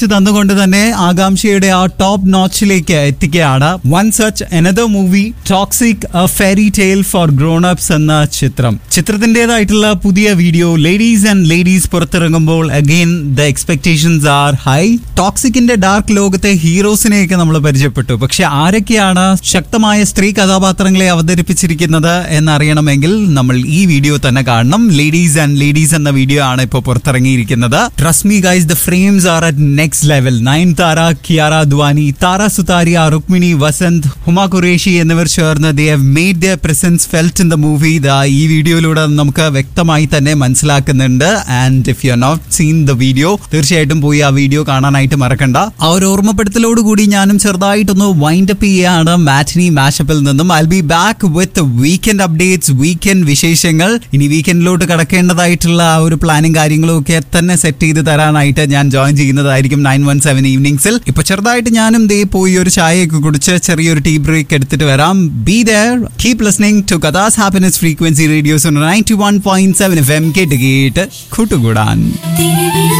തന്നുകൊണ്ട് തന്നെ ആകാംക്ഷയുടെ ആ ടോപ്പ് നോച്ചിലേക്ക് എത്തിക്കുകയാണ് one such another movie Toxic a fairy tale for grown ups എന്ന ചിത്രം ചിത്രത്തിന്റേതായിട്ടുള്ള പുതിയ വീഡിയോ ലേഡീസ് ആൻഡ് ലേഡീസ് പുറത്തിറങ്ങുമ്പോൾ again the expectations are high ടോക്സിക്കിന്റെ ഡാർക്ക് ലോകത്തെ ഹീറോസിനെയൊക്കെ നമ്മൾ പരിചയപ്പെട്ടു പക്ഷെ ആരൊക്കെയാണ് ശക്തമായ സ്ത്രീ കഥാപാത്രങ്ങളെ അവതരിപ്പിച്ചിരിക്കുന്നത് എന്നറിയണമെങ്കിൽ നമ്മൾ ഈ വീഡിയോ തന്നെ കാണണം ലേഡീസ് ആൻഡ് ലേഡീസ് എന്ന വീഡിയോ ആണ് ഇപ്പോൾ പുറത്തിറങ്ങിയിരിക്കുന്നത് trust me guys the frames are at next level Nayanthara Kiara Advani Tara Sutaria Rukmini Vasanth Huma Qureshi എന്നിവർ ചേർന്ന് they have made the presence felt in the movie the ഈ വീഡിയോയിലൂടെ നമുക്ക് വ്യക്തമായി തന്നെ മനസ്സിലാക്കുന്നുണ്ട് and if you not seen the video തീർച്ചയായിട്ടും പോയി ആ വീഡിയോ കാണാനായിട്ട് മറക്കണ്ട ആ ഒരു ഓർമ്മപ്പെടുത്തലോട് കൂടി ഞാനും ചെറുതായിട്ടൊന്ന് വൈൻഡ് അപ്പ് ചെയ്യാണ് മാറ്റിനി മാഷപ്പിൽ നിന്നും I be back with weekend updates weekend വിശേഷങ്ങൾ ഇനി വീക്കെൻഡിലോട്ട് കടക്കേണ്ടതായിട്ടുള്ള ആ ഒരു പ്ലാനും കാര്യങ്ങളും ഒക്കെ തന്നെ സെറ്റ് ചെയ്ത് തരാനായിട്ട് ഞാൻ ജോയിൻ ചെയ്യുന്നതായിരിക്കും നയൻ വൺ സെവൻ ഈവനിങ്സിൽ ഇപ്പൊ ചെറുതായിട്ട് ഞാനും ദേ പോയി ഒരു ചായയൊക്കെ കുടിച്ച് ചെറിയൊരു ടീ ബ്രേക്ക് എടുത്തിട്ട് വരാം be there keep listening to Qatar's happiness frequency radio's ninety one point seven F M കേട്ട് കേട്ട് കൂട്ടുകൂടാൻ തിരുവിഴ